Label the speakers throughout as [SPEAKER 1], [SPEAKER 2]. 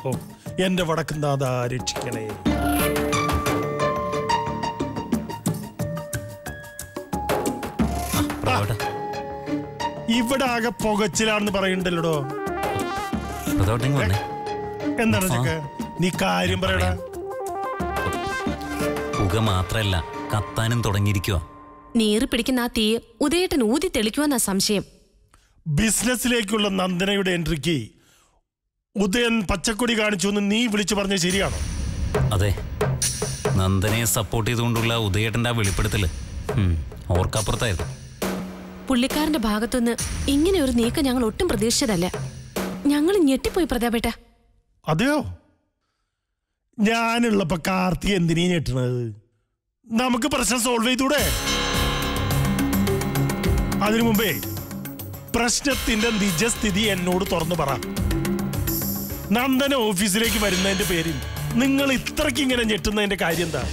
[SPEAKER 1] ഓ എന്റെ വടക്കുന്നാഥ രക്ഷിക്കണേ
[SPEAKER 2] പ്രതാപേട്ട
[SPEAKER 1] ഇവിടെ ആകെ പുകച്ചിലാണെന്ന് പറയുന്നുണ്ടല്ലോ
[SPEAKER 2] പ്രതാപേട്ടൻ ഇങ്ങ് വന്നേ
[SPEAKER 1] എന്താണ് ചെക്ക നീ കാര്യം പറയടാ
[SPEAKER 2] പുക മാത്രല്ല കത്താനും തുടങ്ങിയിരിക്കുക
[SPEAKER 3] നീറി പിടിക്കുന്ന ആ തീ ഉദയേട്ടൻ ഊതി തെളിക്കുമെന്നാ സംശയം
[SPEAKER 1] ബിസിനസ്സിലേക്കുള്ള നന്ദനയുടെ എൻട്രിക്ക് ഉദയൻ പച്ചക്കൊടി കാണിച്ചു എന്ന് നീ വിളിച്ചു പറഞ്ഞ ശരിയാണോ
[SPEAKER 2] അതെ നന്ദനയെ സപ്പോർട്ട് ചെയ്തുകൊണ്ടുള്ള ഉദയേട്ടന്റെ ആ വെളിപ്പെടുത്തല് ഉം, ഓർക്കപ്പുറത്തായിരുന്നു
[SPEAKER 3] പുള്ളിക്കാരന്റെ ഭാഗത്തുനിന്ന് ഇങ്ങനെ ഒരു നീക്കം ഞങ്ങൾ ഒട്ടും പ്രതീക്ഷിച്ചതല്ല ഞങ്ങൾ ഞെട്ടിപ്പോയി പ്രതാപേട്ട
[SPEAKER 1] അതെയോ ഞാനുള്ളപ്പോ കാർത്തിക എന്തിനീ ഞെട്ടണത് നമുക്ക് പ്രശ്നം സോൾവ് ചെയ്തൂടെ അതിനു മുമ്പേ പ്രശ്നത്തിന്റെ നിജസ്ഥിതി എന്നോട് തുറന്നു പറ നന്ദന ഓഫീസിലേക്ക് വരുന്നതിന്റെ പേരിൽ നിങ്ങൾ ഇത്രയ്ക്ക് ഇങ്ങനെ ഞെട്ടുന്നതിന്റെ കാര്യം എന്താ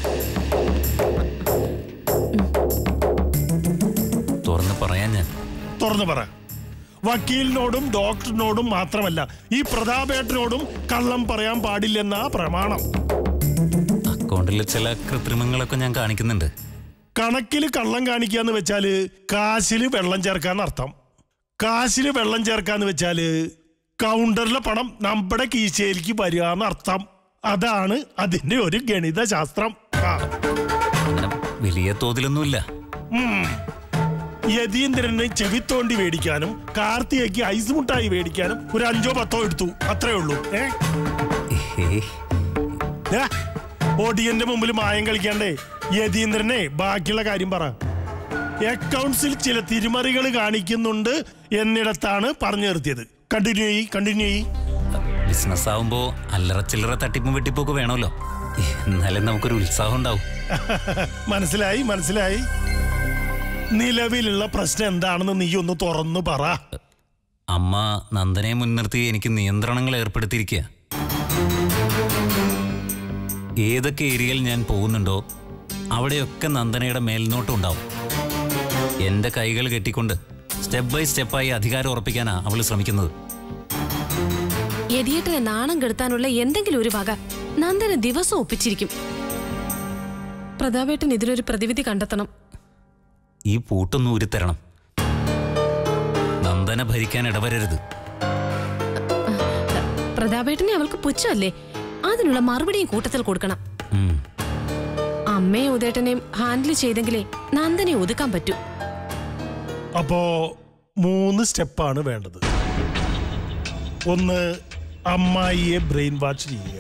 [SPEAKER 2] തുറന്ന് പറയാൻ ഞാൻ
[SPEAKER 1] തുറന്നു പറ വക്കീലിനോടും ഡോക്ടറിനോടും മാത്രമല്ല ഈ പ്രതാപേട്ടനോടും കള്ളം പറയാൻ പാടില്ലെന്നാ പ്രമാണം
[SPEAKER 2] അക്കൗണ്ടിൽ ചില കൃത്രിമങ്ങളൊക്കെ ഞാൻ കാണിക്കുന്നുണ്ട്
[SPEAKER 1] കണക്കിൽ കള്ളം കാണിക്കാന്ന് വെച്ചാല് കാശില് വെള്ളം ചേർക്കാന്ന് അർത്ഥം കാശില് വെള്ളം ചേർക്കാന്ന് വെച്ചാല് കൗണ്ടറിലെ പണം നമ്മുടെ കീശയിലേക്ക് വരിക എന്നർത്ഥം അതാണ് അതിന്റെ ഒരു ഗണിത ശാസ്ത്രം ആ.
[SPEAKER 2] അങ്ങനെ വലിയ തോതിലൊന്നുമില്ല
[SPEAKER 1] ഉം. യതീന്ദ്രന് ചെവിത്തോണ്ടി മേടിക്കാനും കാർത്തികയ്ക്ക് ഐസ് മുട്ടായി മേടിക്കാനും ഒരു അഞ്ചോ പത്തോ എടുത്തു അത്രേ ഉള്ളൂ ഏ
[SPEAKER 2] ഏഹേ,
[SPEAKER 1] ദാ, ഒടിയന്റെ മുമ്പിൽ മായം കളിക്കാണ്ടേ യതീന്ദ്രനെ ബാക്കിയുള്ള കാര്യം പറ അക്കൗണ്ട്സിൽ ചില തിരിമറികൾ കാണിക്കുന്നുണ്ട് എന്നിടത്താണ് പറഞ്ഞു നിർത്തിയത് കണ്ടിന്യൂ ചെയ്യ് കണ്ടിന്യൂ ചെയ്യ്
[SPEAKER 2] ബിസിനസ് ആവുമ്പോ അല്ലറ ചില്ലറ തട്ടിപ്പും വെട്ടിപ്പൊക്കെ വേണമല്ലോ എന്നാലേ നമുക്കൊരു ഉത്സാഹം ഉണ്ടാവും
[SPEAKER 1] മനസ്സിലായി മനസ്സിലായി നിലവിലുള്ള പ്രശ്നം എന്താണെന്ന് നീ ഒന്ന് തുറന്നു പറ
[SPEAKER 2] അമ്മ നന്ദനെ മുൻനിർത്തി എനിക്ക് നിയന്ത്രണങ്ങൾ ഏർപ്പെടുത്തിയിരിക്കുക ഏതൊക്കെ ഏരിയയിൽ ഞാൻ പോകുന്നുണ്ടോ അവിടെയൊക്കെ നന്ദനയുടെ മേൽനോട്ടം ഉണ്ടാവും എന്റെ കൈകൾ കെട്ടിക്കൊണ്ട് സ്റ്റെപ്പ് ബൈ സ്റ്റെപ്പായി അധികാരം ഉറപ്പിക്കാനാ അവൾ ശ്രമിക്കുന്നത്
[SPEAKER 3] യതിയേട്ടനെ നാണം കെടുത്താനുള്ള എന്തെങ്കിലും ഒരു വക നന്ദന ദിവസം ഒപ്പിച്ചിരിക്കും പ്രതാപേട്ടൻ ഇതിനൊരു പ്രതിവിധി കണ്ടെത്തണം
[SPEAKER 2] ഈ പൂട്ടൊന്ന് ഉരുത്തരണം നന്ദന ഭരിക്കാൻ ഇടവരരുത്
[SPEAKER 3] പ്രതാപേട്ടനെ അവൾക്ക് പുച്ഛമല്ലേ അതിനുള്ള മറുപടിയും കൂട്ടത്തിൽ കൊടുക്കണം
[SPEAKER 2] ഉം.
[SPEAKER 3] അമ്മയും ഉദേട്ടനെയും ഹാൻഡിൽ ചെയ്തെങ്കിലേ നന്ദനെ ഒതുക്കാൻ പറ്റൂ
[SPEAKER 1] അപ്പോ മൂന്ന് സ്റ്റെപ്പാണ് വേണ്ടത് ഒന്ന് അമ്മായിയെ ബ്രെയിൻ വാഷ് ചെയ്യുക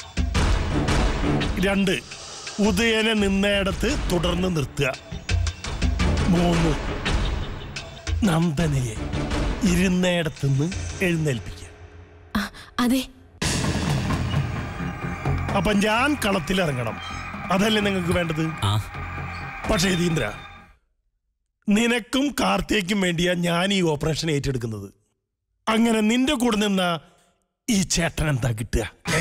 [SPEAKER 1] രണ്ട് ഉദയനെ നിന്നയിടത്ത് തുടർന്ന് നിർത്തുക മൂന്ന് നന്ദനയെ ഇരുന്നയിടത്തുനിന്ന് എഴുന്നേൽപ്പിക്കുക
[SPEAKER 3] ആ, അതെ
[SPEAKER 1] അപ്പൊ ഞാൻ കളത്തിലിറങ്ങണം അതല്ലേ നിങ്ങൾക്ക് വേണ്ടത്
[SPEAKER 2] ആ
[SPEAKER 1] പക്ഷേ യതീന്ദ്ര നിനക്കും കാർത്തികയ്ക്കും വേണ്ടിയാ ഞാൻ ഈ ഓപ്പറേഷൻ ഏറ്റെടുക്കുന്നത് അങ്ങനെ നിന്റെ കൂടെ നിന്ന ഈ ചേട്ടൻ എന്താ കിട്ടുക ഏ?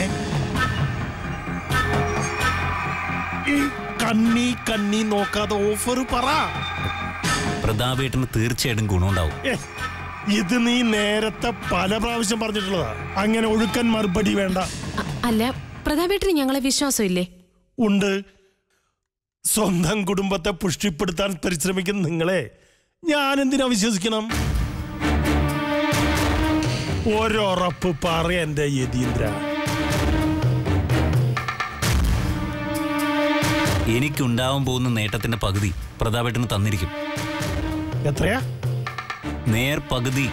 [SPEAKER 1] ഈ കണ്ണി കണ്ണി നോക്കാതെ ഓഫർ പറ
[SPEAKER 2] പ്രതാപേട്ടന് തീർച്ചയായിട്ടും ഗുണമുണ്ടാവും
[SPEAKER 1] ഏ, ഇത് നീ നേരത്തെ പല പ്രാവശ്യം പറഞ്ഞിട്ടുള്ളതാ അങ്ങനെ ഒഴുക്കൻ മറുപടി വേണ്ട
[SPEAKER 3] അ- അല്ല പ്രതാപേട്ടന് ഞങ്ങളെ വിശ്വാസമില്ലേ
[SPEAKER 1] ഉണ്ട് സ്വന്തം കുടുംബത്തെ പുഷ്ടിപ്പെടുത്താൻ പരിശ്രമിക്കുന്ന നിങ്ങളെ ഞാൻ എന്തിനാ വിശ്വസിക്കണം ഒരൊറപ്പ് പറ എന്റെ യതീന്ദ്ര
[SPEAKER 2] എനിക്കുണ്ടാവാൻ പോകുന്ന നേട്ടത്തിന്റെ പകുതി പ്രതാപേട്ടന് തന്നിരിക്കും
[SPEAKER 1] എത്രയാ
[SPEAKER 2] നേർ പകുതി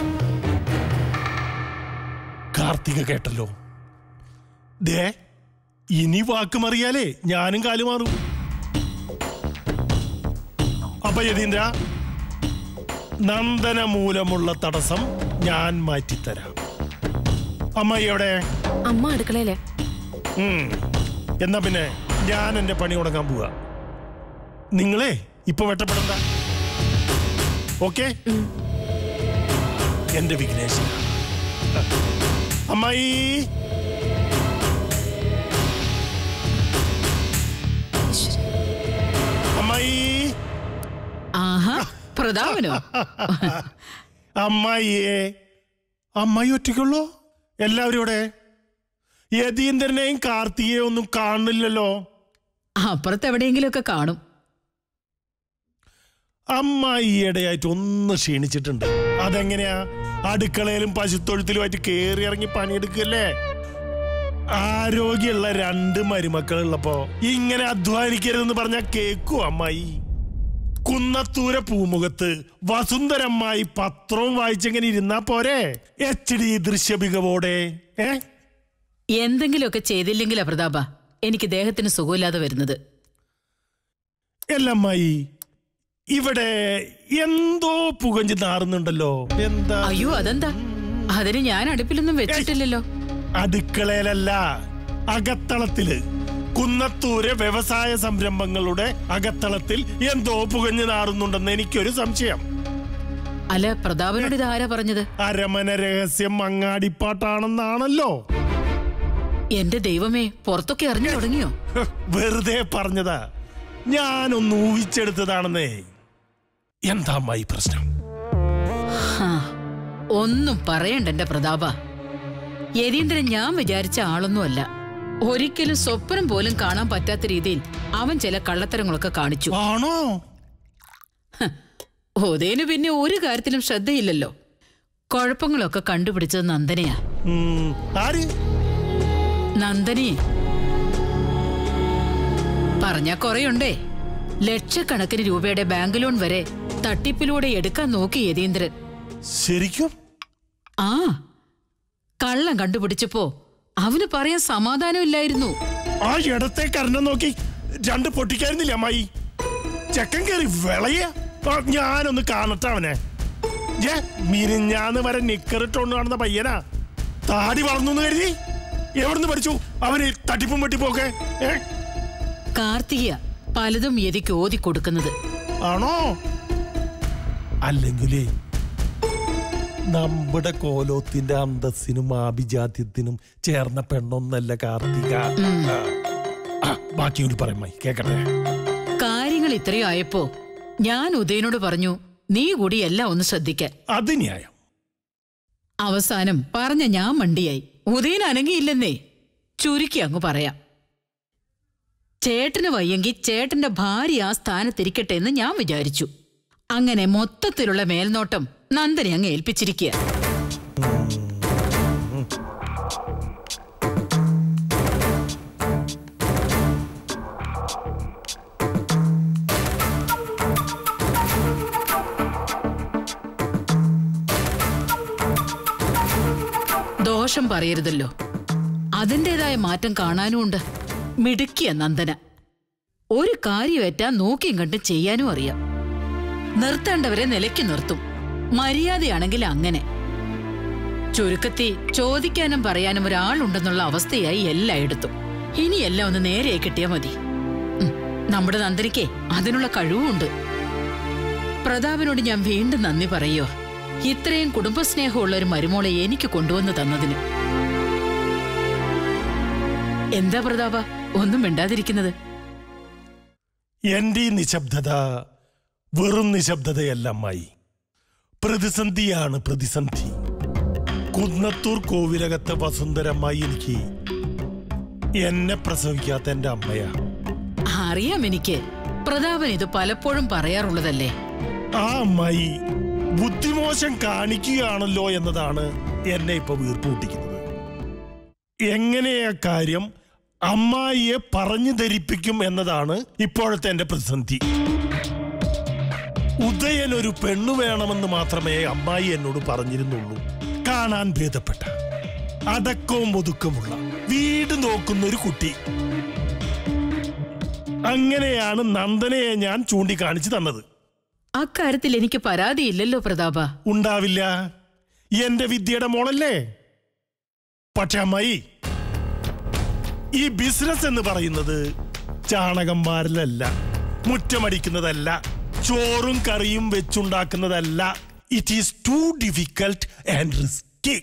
[SPEAKER 1] കാർത്തിക കേട്ടല്ലോ ദേ ഇനി വാക്കുമറിയാലേ ഞാനും കാലുമാറും അപ്പൊ യതീന്ദ്ര നന്ദന മൂലമുള്ള തടസ്സം ഞാൻ മാറ്റിത്തരാം അമ്മായി എവിടെ
[SPEAKER 3] അമ്മ അടുക്കളയില്
[SPEAKER 1] ഉം. എന്നാ പിന്നെ ഞാൻ എന്റെ പണി തുടങ്ങാൻ പോവാ നിങ്ങളെ ഇപ്പൊ വെട്ടപ്പെടണ്ട ഓക്കെ എന്റെ വിഘ്നേശൻ അമ്മായി അമ്മായി
[SPEAKER 4] ആഹാ പ്രതാപനോ
[SPEAKER 1] അമ്മായിയെ അമ്മായി ഒറ്റയ്ക്കുള്ളൂ എല്ലാവരും ഇവിടെ യതീന്ദ്രനെയും കാർത്തികയെയും ഒന്നും കാണില്ലല്ലോ
[SPEAKER 4] അപ്പുറത്ത് എവിടെയെങ്കിലുമൊക്കെ കാണും
[SPEAKER 1] അമ്മ ഈയിടെയായിട്ട് ഒന്ന് ക്ഷീണിച്ചിട്ടുണ്ട് അതെങ്ങനെയാ അടുക്കളയിലും പശുത്തൊഴുത്തിലുമായിട്ട് കേറി ഇറങ്ങി പണിയെടുക്കല്ലേ ആരോഗ്യമുള്ള രണ്ട് മരുമക്കളുള്ളപ്പോ ഇങ്ങനെ അധ്വാനിക്കരുതെന്ന് പറഞ്ഞാ കേക്കൂ അമ്മായി കുന്നത്തൂര പൂമുഖത്ത് വസുന്ധരമ്മായി പത്രവും വായിച്ചെങ്ങനെ ഇരുന്നാ പോരെ എച്ച് ഡി ദൃശ്യമികവോടെ ഏ
[SPEAKER 4] എന്തെങ്കിലുമൊക്കെ ചെയ്തില്ലെങ്കിലാ പ്രതാപ എനിക്ക് ദേഹത്തിന് സുഖമില്ലാതെ വരുന്നത്
[SPEAKER 1] എല്ലമ്മായി ഇവിടെ എന്തോ പുകഞ്ഞ് നാറുന്നുണ്ടല്ലോ എന്താ
[SPEAKER 4] അയ്യോ അതെന്താ അതിന് ഞാൻ അടുപ്പിലൊന്നും വെച്ചിട്ടില്ലല്ലോ
[SPEAKER 1] അടുക്കളയിലല്ല അകത്തളത്തില് കുന്നത്തൂരെ വ്യവസായ സംരംഭങ്ങളുടെ അകത്തളത്തിൽ എന്തോ പുകഞ്ഞു നാറുന്നുണ്ടെന്ന് എനിക്കൊരു സംശയം
[SPEAKER 4] അല്ല പ്രതാപനോട് ഇത് ആരാ പറഞ്ഞത്
[SPEAKER 1] അരമന രഹസ്യം അങ്ങാടിപ്പാട്ടാണെന്നാണല്ലോ
[SPEAKER 4] എന്റെ ദൈവമേ പുറത്തൊക്കെ അറിഞ്ഞു തുടങ്ങിയോ
[SPEAKER 1] ഹ്, വെറുതെ പറഞ്ഞതാ ഞാനൊന്ന് ഊഹിച്ചെടുത്തതാണെന്നേ എന്താ അമ്മായി പ്രശ്നം
[SPEAKER 4] ഹാ, ഒന്നും പറയണ്ട എന്റെ പ്രതാപ യതീന്ദ്രൻ ഞാൻ വിചാരിച്ച ആളൊന്നുമല്ല ഒരിക്കലും സ്വപ്നം പോലും കാണാൻ പറ്റാത്ത രീതിയിൽ അവൻ ചില കള്ളത്തരങ്ങളൊക്കെ കാണിച്ചു
[SPEAKER 1] ആണോ
[SPEAKER 4] ഉദയന് പിന്നെ ഒരു കാര്യത്തിലും ശ്രദ്ധയില്ലല്ലോ കുഴപ്പങ്ങളൊക്കെ കണ്ടുപിടിച്ചത് നന്ദനയാ
[SPEAKER 1] ഉം, ആര്
[SPEAKER 4] നന്ദനെ പറഞ്ഞ കുറയുണ്ടേ ലക്ഷക്കണക്കിന് രൂപയുടെ ബാങ്ക് ലോൺ വരെ തട്ടിപ്പിലൂടെ എടുക്കാൻ നോക്കി യതീന്ദ്രൻ
[SPEAKER 1] ശരിക്കും
[SPEAKER 4] ആ കള്ളം കണ്ടുപിടിച്ചപ്പോ അവന് പറയാൻ സമാധാനമില്ലായിരുന്നു
[SPEAKER 1] ആ ഇടത്തെ കരണം നോക്കി രണ്ട് പൊട്ടിക്കായിരുന്നില്ല അമ്മായി ചെക്കൻ കയറി വിളയ ആ, ഞാനൊന്ന് കാണട്ടെ അവനെ ഏ മിനിഞ്ഞാന്ന് വരെ നിക്കറിട്ടോണ്ട് കാണുന്ന പയ്യനാ താടി വളർന്നു എന്ന് കരുതി എവിടുന്ന് പഠിച്ചു അവന് തട്ടിപ്പും വെട്ടിപ്പൊക്കെ ഏ
[SPEAKER 4] കാർത്തിക പലതും യതിക്ക് ഓതി കൊടുക്കുന്നത്
[SPEAKER 1] ആണോ അല്ലെങ്കിലേ നമ്മുടെ കോലോത്തിന്റെ അന്തസ്സിനും ആഭിജാത്യത്തിനും ചേർന്ന പെണ്ണൊന്നല്ല കാർത്തിക ആ, ആ, ബാക്കി കൂടി പറയമായി കേക്കട്ടെ
[SPEAKER 4] കാര്യങ്ങൾ ഇത്രയും ആയപ്പോ ഞാൻ ഉദയനോട് പറഞ്ഞു നീ കൂടി എല്ലാം ഒന്ന് ശ്രദ്ധിക്കാൻ
[SPEAKER 1] അത് ന്യായം
[SPEAKER 4] അവസാനം പറഞ്ഞ ഞാൻ മണ്ടിയായി ഉദയൻ അനങ്ങിയില്ലെന്നേ ചുരുക്കി അങ്ങ് പറയാം ചേട്ടന് വയ്യെങ്കിൽ ചേട്ടന്റെ ഭാര്യ ആ സ്ഥാനത്തിരിക്കട്ടെ എന്ന് ഞാൻ വിചാരിച്ചു അങ്ങനെ മൊത്തത്തിലുള്ള മേൽനോട്ടം നന്ദനെ അങ്ങ് ഏൽപ്പിച്ചിരിക്കുക ദോഷം പറയരുതല്ലോ അതിൻ്റെതായ മാറ്റം കാണാനുമുണ്ട് മിടുക്കിയ നന്ദന ഒരു കാര്യമേറ്റാ നോക്കിയും കണ്ടും ചെയ്യാനും അറിയാം നിർത്തേണ്ടവരെ നിലയ്ക്ക് നിർത്തും മര്യാദയാണെങ്കിൽ അങ്ങനെ ചുരുക്കത്തി ചോദിക്കാനും പറയാനും ഒരാളുണ്ടെന്നുള്ള അവസ്ഥയായി എല്ലായിടത്തും ഇനിയെല്ലാം ഒന്ന് നേരെയായി കിട്ടിയാ മതി ഉം, നമ്മുടെ നന്ദനിക്ക് അതിനുള്ള കഴിവുമുണ്ട് പ്രതാപനോട് ഞാൻ വീണ്ടും നന്ദി പറയുക ഇത്രയും കുടുംബസ്നേഹമുള്ള ഒരു മരുമോളെ എനിക്ക് കൊണ്ടുവന്ന് തന്നതിന് എന്താ പ്രതാപ ഒന്നും മിണ്ടാതിരിക്കുന്നത്
[SPEAKER 1] എന്റെ ഈ നിശബ്ദത വെറും നിശബ്ദതയല്ല അമ്മായി പ്രതിസന്ധിയാണ് പ്രതിസന്ധി കുന്നത്തൂർ കോവിലകത്തെ വസുന്ധരമ്മായി എനിക്ക് എന്നെ പ്രസവിക്കാത്ത എന്റെ അമ്മയാ
[SPEAKER 4] അറിയാം എനിക്ക് പ്രതാപൻ ഇത് പലപ്പോഴും പറയാറുള്ളതല്ലേ
[SPEAKER 1] ആ അമ്മായി ബുദ്ധിമോശം കാണിക്കുകയാണല്ലോ എന്നതാണ് എന്നെ ഇപ്പൊ വീർപ്പൂട്ടിക്കുന്നത് എങ്ങനെയാ കാര്യം അമ്മായിയെ പറഞ്ഞു ധരിപ്പിക്കും എന്നതാണ് ഇപ്പോഴത്തെ എന്റെ പ്രതിസന്ധി ഉദയൻ ഒരു പെണ്ണു വേണമെന്ന് മാത്രമേ അമ്മായി എന്നോട് പറഞ്ഞിരുന്നുള്ളൂ കാണാൻ ഭേദപ്പെട്ട അടക്കവും ഒതുക്കമുള്ള വീട് നോക്കുന്ന ഒരു കുട്ടി അങ്ങനെയാണ് നന്ദനയെ ഞാൻ ചൂണ്ടിക്കാണിച്ചു തന്നത്
[SPEAKER 4] അക്കാര്യത്തിൽ എനിക്ക് പരാതിയില്ലല്ലോ പ്രതാപ
[SPEAKER 1] ഉണ്ടാവില്ല എന്റെ വിദ്യയുടെ മോളല്ലേ പക്ഷെ അമ്മായി ഈ ബിസിനസ് എന്ന് പറയുന്നത് ചാണകം വാരലല്ല മുറ്റമടിക്കുന്നതല്ല ചോറും കറിയും വെച്ചുണ്ടാക്കുന്നതല്ല it is too difficult and risky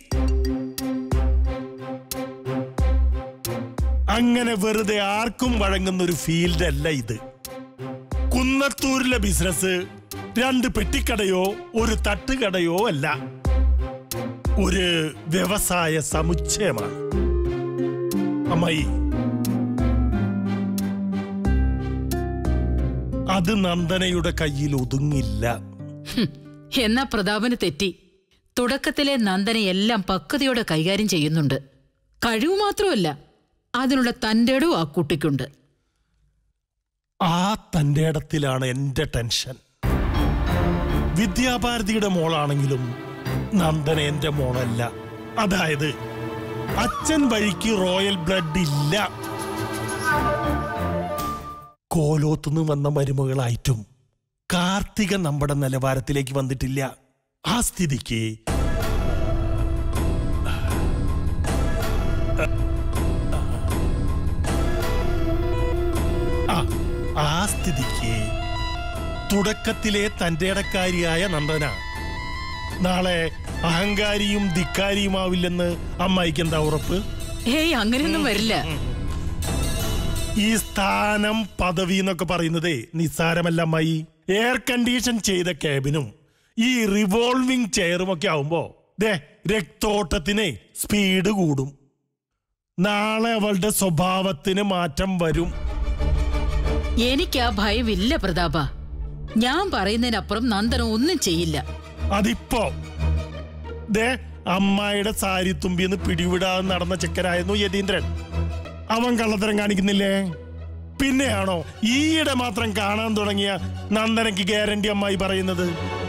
[SPEAKER 1] അങ്ങനെ വെറുതെ ആർക്കും വഴങ്ങുന്ന ഒരു ഫീൽഡ് അല്ല ഇത് കുന്നത്തൂരിലെ ബിസിനസ് രണ്ട് പെട്ടിക്കടയോ ഒരു തട്ടുകടയോ അല്ല ഒരു വ്യവസായ സമുച്ചയമാണ് അമ്മായി അത് നന്ദനയുടെ കയ്യിൽ ഒതുങ്ങില്ല
[SPEAKER 4] ഹും, എന്നാ പ്രതാപന് തെറ്റി തുടക്കത്തിലെ നന്ദന എല്ലാം പക്വതയോടെ കൈകാര്യം ചെയ്യുന്നുണ്ട് കഴിവ് മാത്രമല്ല അതിനുള്ള തൻ്റെ ഇടവും ആ കുട്ടിക്കുണ്ട്
[SPEAKER 1] ആ തന്റെ ഇടത്തിലാണ് എന്റെ ടെൻഷൻ വിദ്യാഭാരതിയുടെ മോളാണെങ്കിലും നന്ദന എന്റെ മോളല്ല അതായത് അച്ഛൻ വഴിക്ക് റോയൽ ബ്ലഡ് ഇല്ല കോലോത്തുനിന്ന് വന്ന മരുമകളായിട്ടും കാർത്തിക നമ്മുടെ നിലവാരത്തിലേക്ക് വന്നിട്ടില്ല ആ സ്ഥിതിക്ക് ആ ആ സ്ഥിതിക്ക് തുടക്കത്തിലെ തന്റെ ഇടക്കാരിയായ നന്ദന നാളെ അഹങ്കാരിയും ധിക്കാരിയുമാവില്ലെന്ന് അമ്മായിക്ക് എന്താ ഉറപ്പ്
[SPEAKER 4] ഏയ് അങ്ങനെയൊന്നും വരില്ല
[SPEAKER 1] ഈ സ്ഥാനം പദവി എന്നൊക്കെ പറയുന്നതേ നിസ്സാരമല്ല അമ്മായി എയർ കണ്ടീഷൻ ചെയ്ത ക്യാബിനും ഈ റിവോൾവിംഗ് ചെയറും ഒക്കെ ആവുമ്പോ ദേ രക്തോട്ടത്തിന് സ്പീഡ് കൂടും നാളെ അവളുടെ സ്വഭാവത്തിന് മാറ്റം വരും
[SPEAKER 4] എനിക്ക് ആ ഭയമില്ല പ്രതാപ ഞാൻ പറയുന്നതിനപ്പുറം നന്ദന ഒന്നും ചെയ്യില്ല
[SPEAKER 1] അതിപ്പോ ദേ അമ്മായിയുടെ സാരി തുമ്പിന്ന് പിടിവിടാതെ നടന്ന ചെക്കനായിരുന്നു യതീന്ദ്രൻ അവൻ കള്ളത്തരം കാണിക്കുന്നില്ലേ പിന്നെയാണോ ഈയിടെ മാത്രം കാണാൻ തുടങ്ങിയ നന്ദനയ്ക്ക് ഗ്യാരണ്ടി അമ്മായി പറയുന്നത്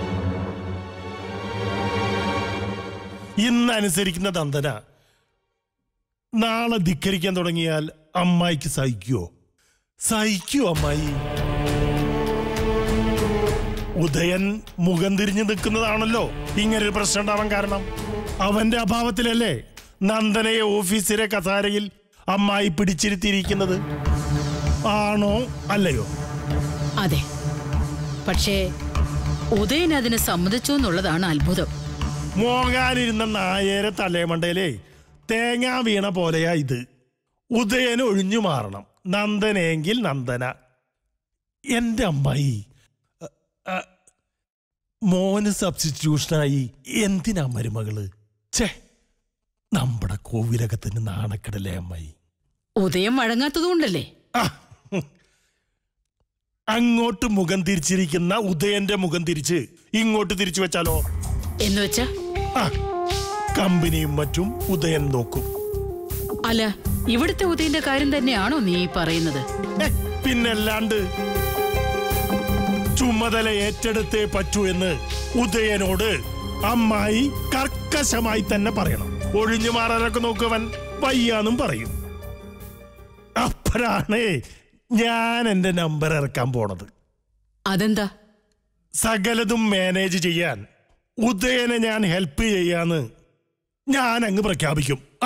[SPEAKER 1] ഇന്ന് അനുസരിക്കുന്ന നന്ദന നാളെ ധിക്കരിക്കാൻ തുടങ്ങിയാൽ അമ്മായിക്ക് സഹിക്കുവോ സഹിക്കുവോ അമ്മായി ഉദയൻ മുഖം തിരിഞ്ഞു നിൽക്കുന്നതാണല്ലോ ഇങ്ങനൊരു പ്രശ്നം ഉണ്ടാവാൻ കാരണം അവന്റെ അഭാവത്തിലല്ലേ നന്ദനയെ ഓഫീസിലെ കസാരയിൽ അമ്മായി പിടിച്ചിരുത്തിയിരിക്കുന്നത് ആണോ അല്ലയോ
[SPEAKER 4] അതെ പക്ഷേ ഉദയൻ അതിന് സമ്മതിച്ചു എന്നുള്ളതാണ് അത്ഭുതം
[SPEAKER 1] മോങ്ങാനിരുന്ന നായേരെ തലേമണ്ടയിലേ തേങ്ങ വീണ പോലെയാ ഇത് ഉദയൻ ഒഴിഞ്ഞു മാറണം നന്ദനെങ്കിൽ നന്ദന എന്റെ അമ്മായി അ, അ, മോന് സബ്സ്റ്റിറ്റ്യൂഷനായി എന്തിനാ മരുമകള് ഛേ നമ്മുടെ കോവിലകത്തിന് നാണക്കെടലേ അമ്മായി
[SPEAKER 4] ഉദയം വഴങ്ങാത്തതുകൊണ്ടല്ലേ
[SPEAKER 1] ആ, ഹും. അങ്ങോട്ട് മുഖം തിരിച്ചിരിക്കുന്ന ഉദയന്റെ മുഖം തിരിച്ച് ഇങ്ങോട്ട് തിരിച്ചു വെച്ചാലോ
[SPEAKER 4] എന്ന് വെച്ചാ
[SPEAKER 1] ആ കമ്പനിയും മറ്റും ഉദയൻ നോക്കും
[SPEAKER 4] അല്ല ഇവിടുത്തെ ഉദയന്റെ കാര്യം തന്നെയാണോ നീ ഈ പറയുന്നത്
[SPEAKER 1] ഏ, പിന്നല്ലാണ്ട് ചുമതല ഏറ്റെടുത്തേ പറ്റൂ എന്ന് ഉദയനോട് അമ്മായി കർക്കശമായി തന്നെ പറയണം ഒഴിഞ്ഞു മാറാനൊക്കെ നോക്കുവൻ വയ്യാന്നും പറയും അപ്പോഴാണ് ഞാൻ എന്റെ നമ്പർ ഇറക്കാൻ പോണത്
[SPEAKER 4] അതെന്താ
[SPEAKER 1] സകലതും മാനേജ് ചെയ്യാൻ ഉദയനെ ഞാൻ ഹെൽപ്പ് ചെയ്യാന്ന് ഞാൻ അങ്ങ് പ്രഖ്യാപിക്കും ആ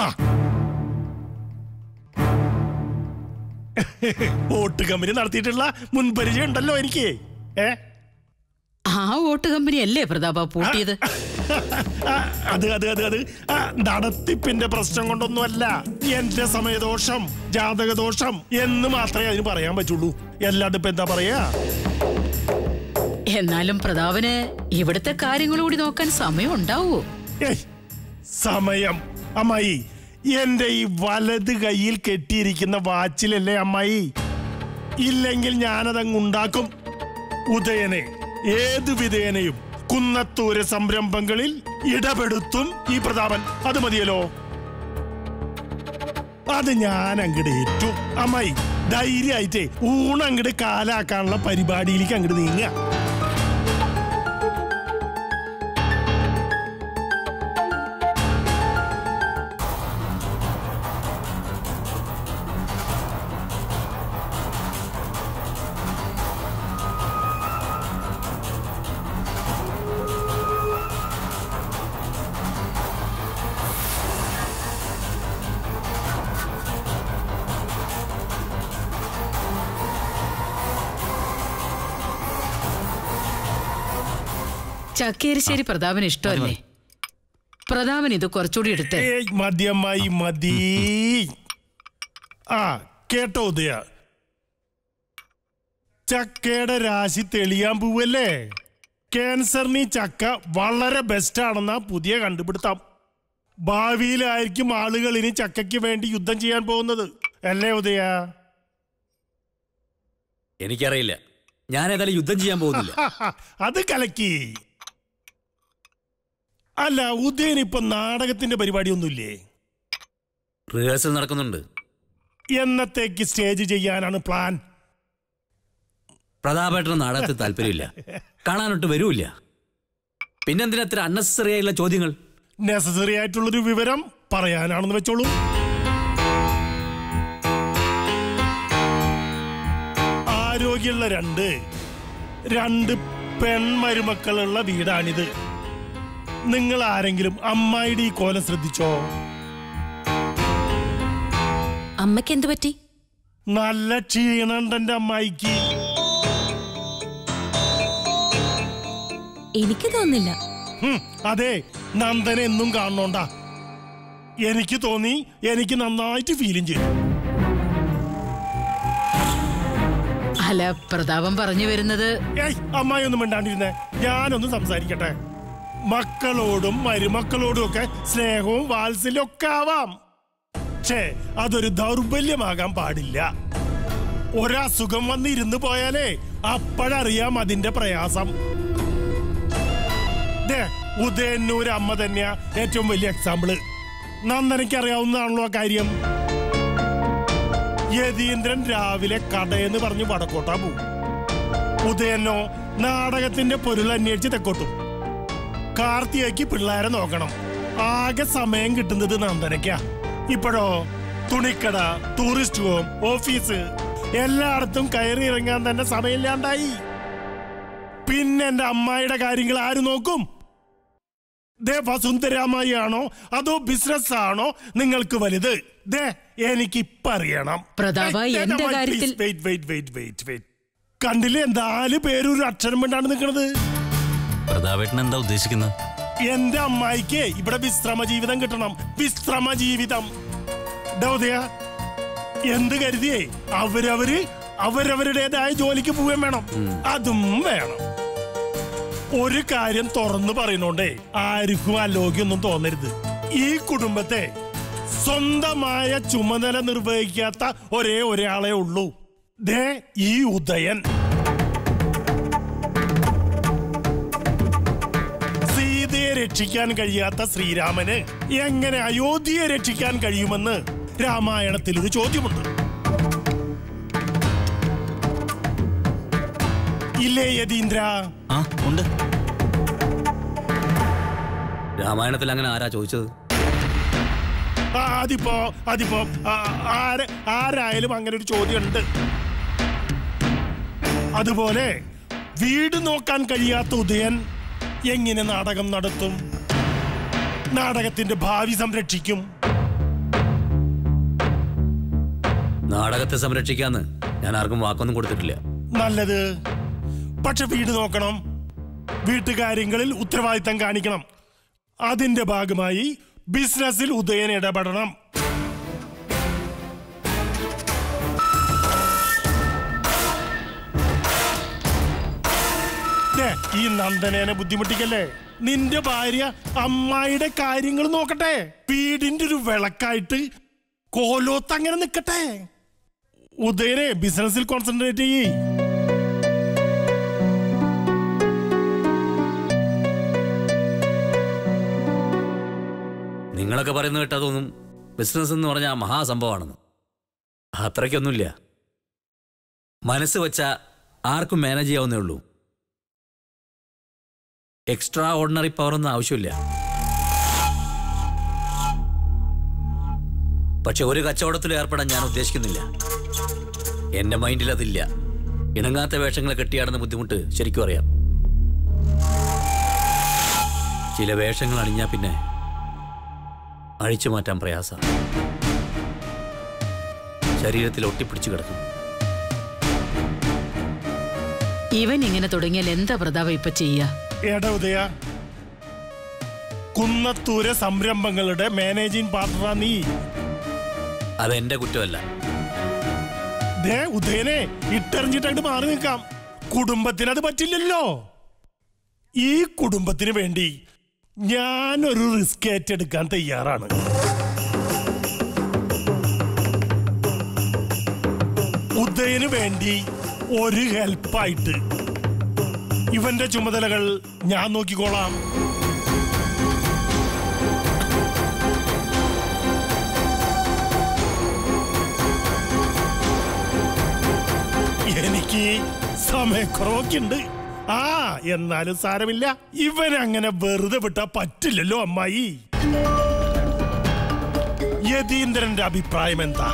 [SPEAKER 1] വോട്ട് കമ്പനി നടത്തിയിട്ടുള്ള മുൻപരിചയം ഉണ്ടല്ലോ എനിക്ക് ഏ
[SPEAKER 4] ആ വോട്ട് കമ്പനി അല്ലേ പ്രതാപ പൂട്ടിയത്
[SPEAKER 1] ആ, അത് അത് അത് അത് ആ, നടത്തിപ്പിന്റെ പ്രശ്നം കൊണ്ടൊന്നുമല്ല എന്റെ സമയദോഷം ജാതകദോഷം എന്ന് മാത്രമേ അതിന് പറയാൻ പറ്റുള്ളൂ എല്ലാണ്ട് ഇപ്പൊ എന്താ പറയാ
[SPEAKER 4] എന്നാലും പ്രതാപന് ഇവിടുത്തെ കാര്യങ്ങൾ കൂടി നോക്കാൻ സമയം ഉണ്ടാവുമോ
[SPEAKER 1] ഏയ്, സമയം അമ്മായി എന്റെ ഈ വലത് കൈയിൽ കെട്ടിയിരിക്കുന്ന വാച്ചിലല്ലേ അമ്മായി ഇല്ലെങ്കിൽ ഞാനതങ്ങ് ഉണ്ടാക്കും ഉദയനെ ഏത് വിധേനയും കുന്നത്തൂര് സംരംഭങ്ങളിൽ ഇടപെടുത്തും ഈ പ്രതാപൻ അത് മതിയല്ലോ അത് ഞാൻ അങ്ങട് ഏറ്റു അമ്മായി ധൈര്യമായിട്ടേ ഊണങ്ങട് കാലാക്കാനുള്ള പരിപാടിയിലേക്ക് അങ്ങട് നീങ്ങുക
[SPEAKER 4] ചക്കേരിശ്ശേരി പ്രതാപന് ഇഷ്ടമല്ലേ പ്രതാപൻ ഇത് കുറച്ചുകൂടി എടുത്തേ
[SPEAKER 1] ഏയ് മതിയമ്മായി മതി ആ കേട്ടോ ഉദയ ചക്കയുടെ രാശി തെളിയാൻ പോവല്ലേ ക്യാൻസറിന് ഈ ചക്ക വളരെ ബെസ്റ്റ് ആണെന്ന പുതിയ കണ്ടുപിടുത്തം ഭാവിയിലായിരിക്കും ആളുകൾ ഇനി ചക്കയ്ക്ക് വേണ്ടി യുദ്ധം ചെയ്യാൻ പോകുന്നത് അല്ലേ ഉദയ
[SPEAKER 5] എനിക്കറിയില്ല ഞാൻ ഏതായാലും യുദ്ധം ചെയ്യാൻ പോകുന്നില്ല
[SPEAKER 1] അത് കലക്കി അല്ല ഉദയൻ ഇപ്പൊ നാടകത്തിന്റെ പരിപാടിയൊന്നുമില്ലേ
[SPEAKER 5] റിഹേഴ്സൽ നടക്കുന്നുണ്ട്
[SPEAKER 1] എന്നത്തേക്ക് സ്റ്റേജ് ചെയ്യാനാണ് പ്ലാൻ
[SPEAKER 5] പ്രതാപേട്ടന് നാടകത്തിൽ താല്പര്യമില്ല കാണാനൊട്ട് വരൂല്ല പിന്നെന്തിനാ ഇത്ര അൺനെസറി ആയിട്ടുള്ള ചോദ്യങ്ങൾ
[SPEAKER 1] നെസസറി ആയിട്ടുള്ളൊരു വിവരം പറയാനാണെന്ന് വെച്ചോളൂ ആരോഗ്യമുള്ള രണ്ട് രണ്ട് പെൺമരുമക്കളുള്ള വീടാണിത് നിങ്ങൾ ആരെങ്കിലും അമ്മായിയുടെ ഈ കോലം ശ്രദ്ധിച്ചോ
[SPEAKER 3] അമ്മയ്ക്ക് എന്ത് പറ്റി
[SPEAKER 1] നല്ല ക്ഷീണുണ്ട് എന്റെ അമ്മായിക്ക്
[SPEAKER 3] എനിക്ക് തോന്നില്ല
[SPEAKER 1] ഹും, അതെ നന്ദനെ എന്നും കാണണോണ്ടാ എനിക്ക് തോന്നി എനിക്ക് നന്നായിട്ട് ഫീലും ചെയ്തു
[SPEAKER 4] അല്ല പ്രതാപം പറഞ്ഞു വരുന്നത്
[SPEAKER 1] ഏയ് അമ്മായി ഒന്നും മിണ്ടാണ്ടിരുന്നേ ഞാനൊന്ന് സംസാരിക്കട്ടെ മക്കളോടും മരുമക്കളോടും ഒക്കെ സ്നേഹവും വാത്സല്യം ഒക്കെ ആവാം പക്ഷേ അതൊരു ദൗർബല്യമാകാൻ പാടില്ല ഒരസുഖം വന്നിരുന്ന് പോയാലേ അപ്പോഴറിയാം അതിന്റെ പ്രയാസം ദേ, ഉദയന്നൂര് അമ്മ തന്നെയാ ഏറ്റവും വലിയ എക്സാമ്പിള് നന്ദനയ്ക്ക് അറിയാവുന്നതാണല്ലോ ആ കാര്യം യതീന്ദ്രൻ രാവിലെ കടയെന്ന് പറഞ്ഞ് വടക്കോട്ടാ പോവും ഉദയനോ നാടകത്തിന്റെ പൊരുൾ അന്വേഷിച്ച് തെക്കോട്ടും കാർത്തികയ്ക്ക് പിള്ളേരെ നോക്കണം ആകെ സമയം കിട്ടുന്നത് നന്ദനയ്ക്കാ ഇപ്പോഴോ തുണിക്കട ടൂറിസ്റ്റ് ഹോം ഓഫീസ് എല്ലായിടത്തും കയറി ഇറങ്ങാൻ തന്നെ സമയമില്ലാണ്ടായി പിന്നെ എന്റെ അമ്മായിയുടെ കാര്യങ്ങൾ ആര് നോക്കും ദേ വസുന്ധരാമായി ആണോ അതോ ബിസിനസ് ആണോ നിങ്ങൾക്ക് വലുത് ദേ എനിക്ക് ഇപ്പൊ അറിയണം
[SPEAKER 4] പ്രതാപ,
[SPEAKER 1] ഏയ്, ദേ,
[SPEAKER 4] എന്റെ
[SPEAKER 1] ദേ,
[SPEAKER 4] കാര്യത്തിൽ-
[SPEAKER 1] please, wait, wait, wait, wait, wait. കണ്ടില്ലേ നാല് പേരൊരു അക്ഷരം കൊണ്ടാണ് നിൽക്കുന്നത്
[SPEAKER 2] പ്രതാപേട്ടൻ എന്താ ഉദ്ദേശിക്കുന്നത്
[SPEAKER 1] എന്റെ അമ്മായിക്ക് ഇവിടെ വിശ്രമ ജീവിതം കിട്ടണം വിശ്രമ ജീവിതം ദൗതയ എന്ത് കരുതിയേ അവരവര് അവരവരുടേതായ ജോലിക്ക് പോവുകയും വേണം അതും വേണം ഒരു കാര്യം തുറന്നു പറയുന്നോണ്ടേ ആർക്കും അലോഗ്യൊന്നും തോന്നരുത് ഈ കുടുംബത്തെ സ്വന്തമായ ചുമതല നിർവഹിക്കാത്ത ഒരേ ഒരാളെ ഉള്ളൂ ദേ ഈ ഉദയൻ സീതയെ രക്ഷിക്കാൻ കഴിയാത്ത ശ്രീരാമന് എങ്ങനെ അയോധ്യയെ രക്ഷിക്കാൻ കഴിയുമെന്ന് രാമായണത്തിൽ ഒരു ചോദ്യമുണ്ട് ഇല്ലേ യതീന്ദ്ര
[SPEAKER 2] ആ ഉണ്ട്
[SPEAKER 5] രാമായണത്തിൽ അങ്ങനെ ആരാ ചോദിച്ചത്
[SPEAKER 1] ആ, അതിപ്പോ അതിപ്പോ ആ, ആര് ആരായാലും അങ്ങനെ ഒരു ചോദ്യമുണ്ട് അതുപോലെ വീട് നോക്കാൻ കഴിയാത്ത ഉദയൻ എങ്ങനെ നാടകം നടത്തും നാടകത്തിന്റെ ഭാവി സംരക്ഷിക്കും
[SPEAKER 5] നാടകത്തെ സംരക്ഷിക്കാന്ന് ഞാൻ ആർക്കും വാക്കൊന്നും കൊടുത്തിട്ടില്ല
[SPEAKER 1] നല്ലത് പക്ഷെ വീട് നോക്കണം വീട്ടുകാര്യങ്ങളിൽ ഉത്തരവാദിത്തം കാണിക്കണം അതിന്റെ ഭാഗമായി ബിസിനസ്സിൽ ഉദയൻ ഇടപെടണം ദേ, ഈ നന്ദനേനെ ബുദ്ധിമുട്ടിക്കല്ലേ നിന്റെ ഭാര്യ അമ്മായിയുടെ കാര്യങ്ങൾ നോക്കട്ടെ വീടിന്റെ ഒരു വിളക്കായിട്ട് കോലോത്ത് അങ്ങനെ നിക്കട്ടെ ഉദയനെ ബിസിനസ്സിൽ കോൺസെൻട്രേറ്റ് ചെയ്യേ
[SPEAKER 5] നിങ്ങളൊക്കെ പറയുന്നത് കേട്ടതൊന്നും ബിസിനസ് എന്ന് പറഞ്ഞാൽ മഹാസംഭവമാണെന്ന് അത്രയ്ക്കൊന്നുമില്ല മനസ്സ് വെച്ച ആർക്കും മാനേജ് ചെയ്യാവുന്നേ ഉള്ളൂ എക്സ്ട്രാ ഓർഡിനറി പവർ ഒന്നും ആവശ്യമില്ല പക്ഷെ ഒരു കച്ചവടത്തിൽ ഏർപ്പെടാൻ ഞാൻ ഉദ്ദേശിക്കുന്നില്ല എന്റെ മൈൻഡിൽ അതില്ല ഇണങ്ങാത്ത വേഷങ്ങൾ കെട്ടിയാടുന്ന ബുദ്ധിമുട്ട് ശരിക്കും അറിയാം ചില വേഷങ്ങൾ അണിഞ്ഞാൽ പിന്നെ അഴിച്ചു മാറ്റാൻ പ്രയാസം ശരീരത്തിൽ ഒട്ടിപ്പിടിച്ചു കിടക്കും
[SPEAKER 4] ഇവൻ ഇങ്ങനെ തുടങ്ങിയാൽ എന്താ പ്രതാപം ഇപ്പൊ ചെയ്യാ
[SPEAKER 1] എടാ ഉദയ കുന്നത്തൂരെ സംരംഭങ്ങളുടെ മാനേജിംഗ് പാർട്ണറാ നീ
[SPEAKER 5] അതെന്റെ കുറ്റമല്ല
[SPEAKER 1] ദേ ഉദയനെ ഇട്ടെറിഞ്ഞിട്ടായിട്ട് മാറി നിൽക്കാം കുടുംബത്തിന് അത് പറ്റില്ലല്ലോ ഈ കുടുംബത്തിന് വേണ്ടി ഞാനൊരു റിസ്ക് ഏറ്റെടുക്കാൻ തയ്യാറാണ് ഉദയന് വേണ്ടി ഒരു ഹെൽപ്പായിട്ട് ഇവന്റെ ചുമതലകൾ ഞാൻ നോക്കിക്കോളാം എനിക്ക് സമയക്കുറവൊക്കെ ഉണ്ട് ആ എന്നാലും സാരമില്ല ഇവൻ അങ്ങനെ വെറുതെ വിട്ടാ പറ്റില്ലല്ലോ അമ്മായി യതീന്ദ്രന്റെ അഭിപ്രായം എന്താ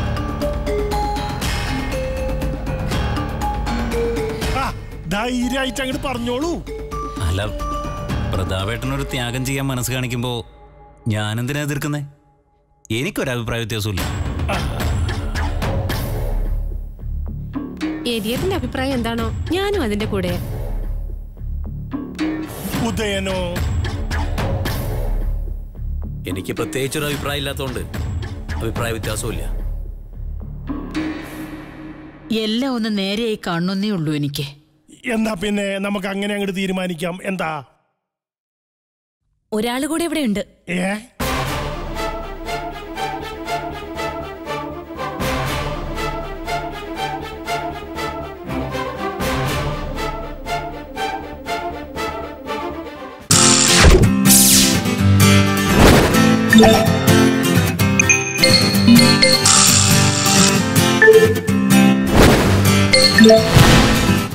[SPEAKER 1] ആ, ധൈര്യായിട്ട് അങ്ങോട്ട് പറഞ്ഞോളൂ
[SPEAKER 2] അല്ല പ്രതാപേട്ടനൊരു ത്യാഗം ചെയ്യാൻ മനസ്സ് കാണിക്കുമ്പോ ഞാനെന്തിനാ എതിർക്കുന്നേ എനിക്കൊരു അഭിപ്രായ വ്യത്യാസമില്ല
[SPEAKER 3] എരിയത്തിന്റെ അഭിപ്രായം എന്താണോ ഞാനും അതിന്റെ കൂടെ
[SPEAKER 1] ഉദയനോ
[SPEAKER 5] എനിക്ക് പ്രത്യേകിച്ചൊരു അഭിപ്രായം ഇല്ലാത്തതുകൊണ്ട് അഭിപ്രായ വ്യത്യാസമില്ല
[SPEAKER 4] എല്ലാം ഒന്ന് നേരെയായി കാണുന്നേ ഉള്ളൂ എനിക്ക്
[SPEAKER 1] എന്നാ പിന്നെ നമുക്ക് അങ്ങനെ അങ്ങോട്ട് തീരുമാനിക്കാം എന്താ
[SPEAKER 3] ഒരാൾ കൂടെ ഇവിടെ ഉണ്ട്
[SPEAKER 1] ഏ
[SPEAKER 6] Yeah.